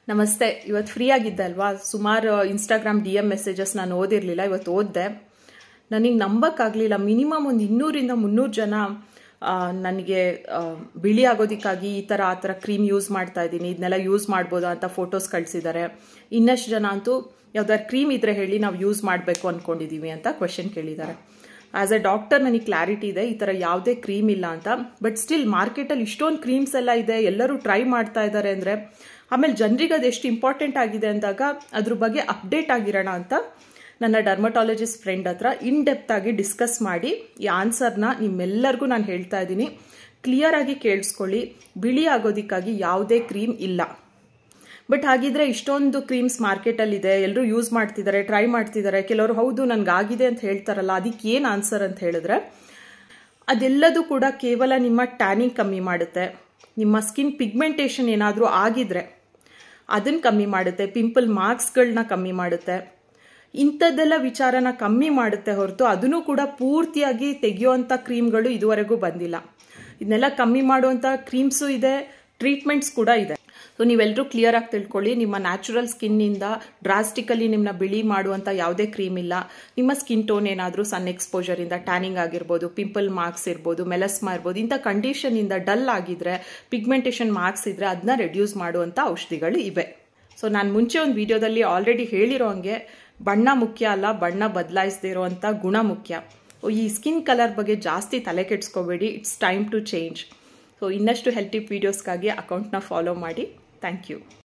ನಮಸ್ತೆ ಇವತ್ತು ಫ್ರೀ ಆಗಿದ್ದೆ ಅಲ್ವಾ ಸುಮಾರು ಇನ್ಸ್ಟಾಗ್ರಾಮ್ ಡಿ ಎಮ್ ಮೆಸೇಜಸ್ ನಾನು ಓದಿರಲಿಲ್ಲ ಇವತ್ತು ಓದಿದೆ ನನಗೆ ನಂಬಕ್ಕಾಗಲಿಲ್ಲ ಮಿನಿಮಮ್ ಒಂದು ಇನ್ನೂರಿಂದ ಮುನ್ನೂರು ಜನ ಆ, ನನಗೆ ಆ, ಬಿಳಿ ಆಗೋದಕ್ಕಾಗಿ ಈ ಥರ ಆ ಥರ ಕ್ರೀಮ್ ಯೂಸ್ ಮಾಡ್ತಾ ಇದ್ದೀನಿ ಇದನ್ನೆಲ್ಲ ಯೂಸ್ ಮಾಡ್ಬೋದಾ ಅಂತ ಫೋಟೋಸ್ ಕಳಿಸಿದ್ದಾರೆ ಇನ್ನಷ್ಟು ಜನ ಅಂತೂ ಯಾವ್ದಾದ್ರು ಕ್ರೀಮ್ ಇದ್ರೆ ಹೇಳಿ ನಾವು ಯೂಸ್ ಮಾಡಬೇಕು ಅಂದ್ಕೊಂಡಿದ್ದೀವಿ ಅಂತ ಕ್ವೆಶನ್ ಕೇಳಿದ್ದಾರೆ ಆಸ್ ಎ ಡಾಕ್ಟರ್ ನನಗೆ ಕ್ಲಾರಿಟಿ ಇದೆ ಈ ಥರ ಯಾವುದೇ ಕ್ರೀಮ್ ಇಲ್ಲ ಅಂತ ಬಟ್ ಸ್ಟಿಲ್ ಮಾರ್ಕೆಟಲ್ಲಿ ಇಷ್ಟೊಂದು ಕ್ರೀಮ್ಸ್ ಎಲ್ಲ ಇದೆ ಎಲ್ಲರೂ ಟ್ರೈ ಮಾಡ್ತಾ ಇದ್ದಾರೆ ಅಂದರೆ ಆಮೇಲೆ ಜನರಿಗೆ ಅದು ಎಷ್ಟು ಇಂಪಾರ್ಟೆಂಟ್ ಆಗಿದೆ ಅಂದಾಗ ಅದ್ರ ಬಗ್ಗೆ ಅಪ್ಡೇಟ್ ಆಗಿರೋಣ ಅಂತ ನನ್ನ ಡರ್ಮಟಾಲಜಿಸ್ಟ್ ಫ್ರೆಂಡ್ ಹತ್ರ ಇನ್ ಡೆಪ್ತ್ ಆಗಿ ಡಿಸ್ಕಸ್ ಮಾಡಿ ಈ ಆನ್ಸರ್ನ ನಿಮ್ಮೆಲ್ಲರಿಗೂ ನಾನು ಹೇಳ್ತಾ ಇದ್ದೀನಿ ಕ್ಲಿಯರ್ ಆಗಿ ಕೇಳಿಸ್ಕೊಳ್ಳಿ ಬಿಳಿ ಆಗೋದಕ್ಕಾಗಿ ಯಾವುದೇ ಕ್ರೀಮ್ ಇಲ್ಲ ಬಟ್ ಹಾಗಿದ್ರೆ ಇಷ್ಟೊಂದು ಕ್ರೀಮ್ಸ್ ಮಾರ್ಕೆಟಲ್ಲಿದೆ ಎಲ್ಲರೂ ಯೂಸ್ ಮಾಡ್ತಿದ್ದಾರೆ ಟ್ರೈ ಮಾಡ್ತಿದ್ದಾರೆ ಕೆಲವರು ಹೌದು ನನಗಾಗಿದೆ ಅಂತ ಹೇಳ್ತಾರಲ್ಲ ಅದಕ್ಕೆ ಏನು ಆನ್ಸರ್ ಅಂತ ಹೇಳಿದ್ರೆ ಅದೆಲ್ಲದೂ ಕೂಡ ಕೇವಲ ನಿಮ್ಮ ಟ್ಯಾನಿಂಗ್ ಕಮ್ಮಿ ಮಾಡುತ್ತೆ ನಿಮ್ಮ ಸ್ಕಿನ್ ಪಿಗ್ಮೆಂಟೇಷನ್ ಏನಾದರೂ ಆಗಿದ್ರೆ ಅದನ್ನು ಕಮ್ಮಿ ಮಾಡುತ್ತೆ ಪಿಂಪಲ್ ಮಾರ್ಕ್ಸ್ಗಳನ್ನ ಕಮ್ಮಿ ಮಾಡುತ್ತೆ ಇಂಥದ್ದೆಲ್ಲ ವಿಚಾರನ ಕಮ್ಮಿ ಮಾಡುತ್ತೆ ಹೊರತು ಅದನ್ನು ಕೂಡ ಪೂರ್ತಿಯಾಗಿ ತೆಗೆಯುವಂಥ ಕ್ರೀಮ್ಗಳು ಇದುವರೆಗೂ ಬಂದಿಲ್ಲ ಇದನ್ನೆಲ್ಲ ಕಮ್ಮಿ ಮಾಡುವಂಥ ಕ್ರೀಮ್ಸು ಇದೆ ಟ್ರೀಟ್ಮೆಂಟ್ಸ್ ಕೂಡ ಇದೆ ಸೊ ನೀವೆಲ್ಲರೂ ಕ್ಲಿಯರ್ ಆಗಿ ತಿಳ್ಕೊಳ್ಳಿ ನಿಮ್ಮ ನ್ಯಾಚುರಲ್ ಸ್ಕಿನ್ನಿಂದ ಡ್ರಾಸ್ಟಿಕಲಿ ನಿಮ್ಮನ್ನ ಬಿಳಿ ಮಾಡುವಂಥ ಯಾವುದೇ ಕ್ರೀಮ್ ಇಲ್ಲ ನಿಮ್ಮ ಸ್ಕಿನ್ ಟೋನ್ ಏನಾದರೂ ಸನ್ ಎಕ್ಸ್ಪೋಜರಿಂದ ಟ್ಯಾನಿಂಗ್ ಆಗಿರ್ಬೋದು ಪಿಂಪಲ್ ಮಾರ್ಕ್ಸ್ ಇರ್ಬೋದು ಮೆಲಸ್ಮಾ ಇರ್ಬೋದು ಇಂಥ ಕಂಡೀಷನಿಂದ ಡಲ್ ಆಗಿದ್ರೆ ಪಿಗ್ಮೆಂಟೇಷನ್ ಮಾರ್ಕ್ಸ್ ಇದ್ರೆ ಅದನ್ನ ರೆಡ್ಯೂಸ್ ಮಾಡುವಂಥ ಔಷಧಿಗಳು ಇವೆ ಸೊ ನಾನು ಮುಂಚೆ ಒಂದು ವಿಡಿಯೋದಲ್ಲಿ ಆಲ್ರೆಡಿ ಹೇಳಿರೋ ಹಂಗೆ ಬಣ್ಣ ಮುಖ್ಯ ಅಲ್ಲ ಬಣ್ಣ ಬದಲಾಯಿಸದೇ ಇರುವಂಥ ಗುಣ ಮುಖ್ಯ ಈ ಸ್ಕಿನ್ ಕಲರ್ ಬಗ್ಗೆ ಜಾಸ್ತಿ ತಲೆ ಕೆಡಿಸ್ಕೋಬೇಡಿ it's time to change so ಇನ್ನಷ್ಟು ಹೆಲ್ತ್ ಟಿಪ್ ವೀಡಿಯೋಸ್ಗಾಗಿ ಅಕೌಂಟ್ನ ಫಾಲೋ ಮಾಡಿ ಥ್ಯಾಂಕ್ ಯು